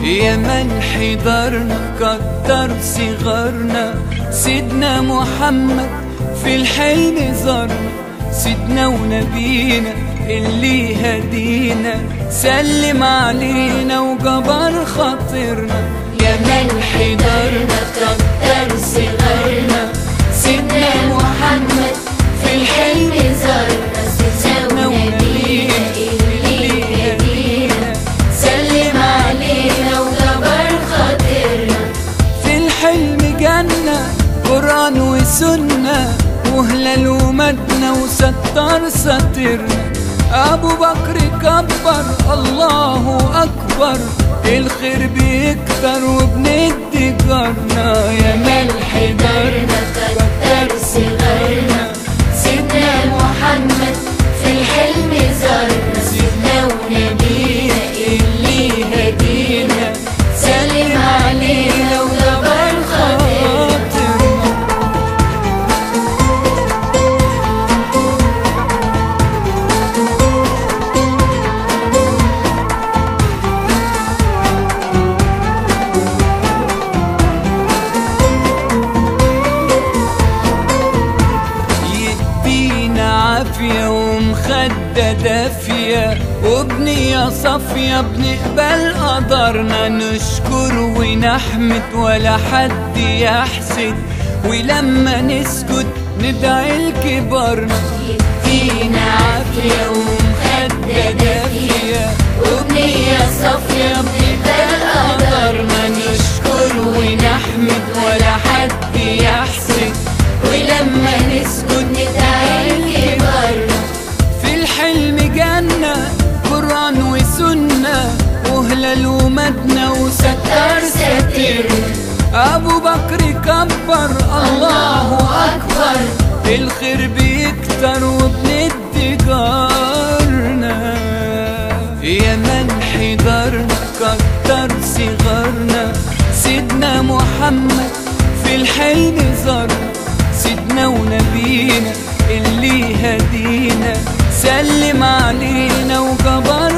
يا من حضرنا كتر صغرنا سيدنا محمد في الحلم زارنا سيدنا ونبينا اللي هدينا سلم علينا وجبر خاطرنا يا من حضرنا كتر صغرنا سيدنا محمد في الحلم زارنا سيدنا ونبينا اللي هدينا سلم علينا وجبر خاطرنا في الحلم جنة قرآن وسنة وهلال ومدنة وستار ساترنا أبو بكر كبر الله أكبر الخير بيكتر وبندي جارنا يا ملح دارنا كتر صغرنا سيدنا محمد في الحلم زارنا سيدنا ونبينا اللي هدينا سلم علينا وجبر خاطرنا خاطرنا يدينا عافية ومخدة دافية وبنية صافية بنقبل قدرنا نشكر ونحمد ولا حد يحسد ولما نسكت ندعي لكبارنا يدينا عافية ومخدة دافية وبنية صافية بنقبل قدرنا نشكر ونحمد ولا حد يحسد ولما نسكت ندعي لكبارنا في الحلم جنة قرآن وسنة وهلال ومدنة وستار ساترنا أبو بكر كبر الله أكبر الخير بيكتر وبندي جارنا يا من حضرنا كتر صغرنا سيدنا محمد في الحلم زارنا سيدنا ونبينا اللي هدينا سلم علينا وجبر